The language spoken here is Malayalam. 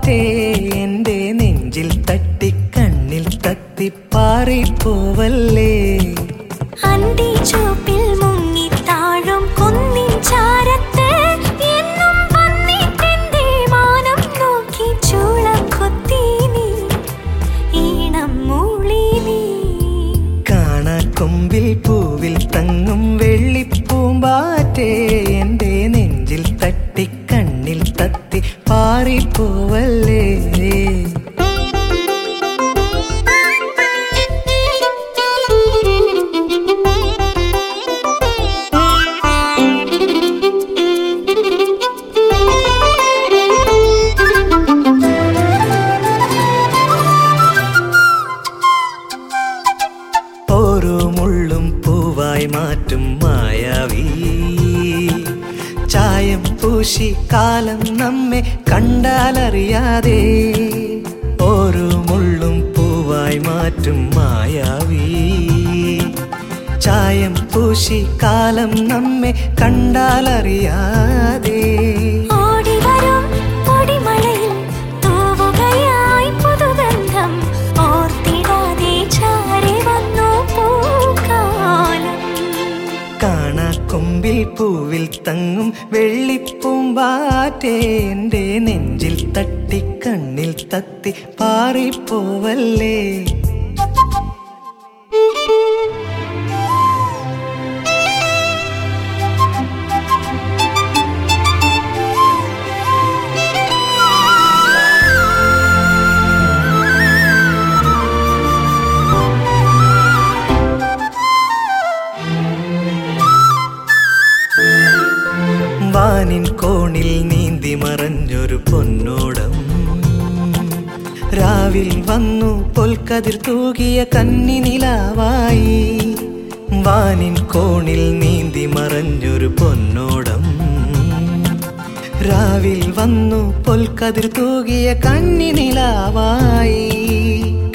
പൂമ്പാറ്റേ എന്റെ നെഞ്ചിൽ തട്ടി കണ്ണിൽ തത്തി പാറിപ്പോവല്ലേ അന്തി ചുവപ്പിൽ മുങ്ങി താഴും കുന്നിൻ ചാരത്ത് എന്നും വന്നിട്ടെന്റെ മാനം നോക്കി ചൂളം കൊത്തി നീ ഈണം മൂളി നീ കാണാക്കൊമ്പിൽ പൂവിൽ തങ്ങും വെള്ളിപ്പൂമ്പാറ്റേ എന്റെ നെഞ്ചിൽ തട്ടി കണ്ണിൽ തത്തി പാറിപ്പോവല്ലേ ഓരോ മുള്ളും പൂവായി മാറ്റും മായാവി ചായം പൂശി കാലം നമ്മെ കണ്ടാലറിയാതെ ഓരോ മുള്ളും പൂവായി മാറ്റും മായാവി ചായം പൂശി കാലം നമ്മെ കണ്ടാലറിയാതെ ഓടിവരും പൊടിമഴയിൽ തൂവുകയായി പുതുഗന്ധം ഓർത്തിടാതെ ചാരി വന്നു പൂക്കാലം കാണാക്കൊമ്പിൽ പൂവിൽ തങ്ങും വെള്ളിപ്പൂമ്പാറ്റേ എന്റെ നെഞ്ചിൽ തട്ടി കണ്ണിൽ തത്തി പാറിപ്പോവല്ലേ വാനിൻ കോണിൽ നീന്തി മറഞ്ഞൊരു പൊന്നോടം രാവിൽ വന്നു പൊൽക്കതിർ തൂകിയ കന്നി നിലാവായി വാനിൻ കോണിൽ നീന്തി മറഞ്ഞൊരു പൊന്നോടം രാവിൽ വന്നു പൊൽക്കതിർ തൂകിയ കന്നി നിലാവായി